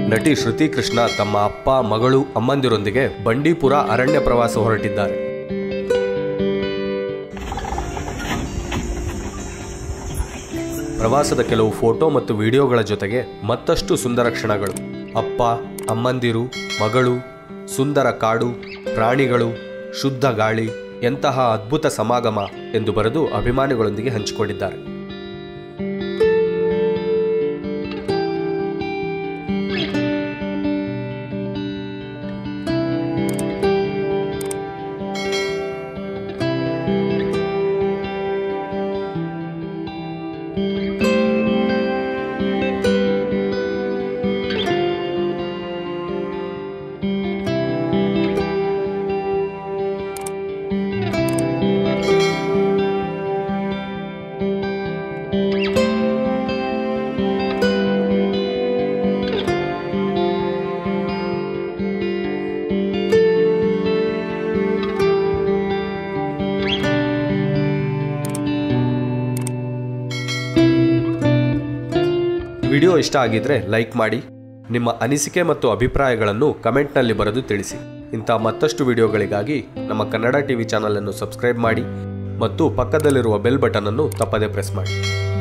ನಟಿ ಶ್ರುತಿ ಕೃಷ್ಣ ತಮ್ಮ ಅಪ್ಪ ಮಗಳು ಅಮ್ಮಂದಿರೊಂದಿಗೆ ಬಂಡೀಪುರ ಅರಣ್ಯ ಪ್ರವಾಸ ಹೊರಟಿದ್ದಾರೆ ಪ್ರವಾಸದ ಕೆಲವು ಫೋಟೋ ಮತ್ತು ವಿಡಿಯೋಗಳ ಜೊತೆಗೆ ಮತ್ತಷ್ಟು ಸುಂದರ ಕ್ಷಣಗಳು ಅಪ್ಪ ಅಮ್ಮಂದಿರು ಮಗಳು ಸುಂದರ ಕಾಡು ಪ್ರಾಣಿಗಳು ಶುದ್ಧ ಗಾಳಿ ಎಂತಹ ಅದ್ಭುತ ಸಮಾಗಮ ಎಂದು ಬರೆದು ಅಭಿಮಾನಿಗಳೊಂದಿಗೆ ಹಂಚಿಕೊಂಡಿದ್ದಾರೆ ವಿಡಿಯೋ ಇಷ್ಟ ಆಗಿದ್ರೆ ಲೈಕ್ ಮಾಡಿ ನಿಮ್ಮ ಅನಿಸಿಕೆ ಮತ್ತು ಅಭಿಪ್ರಾಯಗಳನ್ನು ಕಮೆಂಟ್ನಲ್ಲಿ ಬರೆದು ತಿಳಿಸಿ ಇಂಥ ಮತ್ತಷ್ಟು ವಿಡಿಯೋಗಳಿಗಾಗಿ ನಮ್ಮ ಕನ್ನಡ ಟಿವಿ ಚಾನಲ್ ಅನ್ನು ಸಬ್ಸ್ಕ್ರೈಬ್ ಮಾಡಿ ಮತ್ತು ಪಕ್ಕದಲ್ಲಿರುವ ಬೆಲ್ ಬಟನ್ ಅನ್ನು ತಪ್ಪದೇ ಪ್ರೆಸ್ ಮಾಡಿ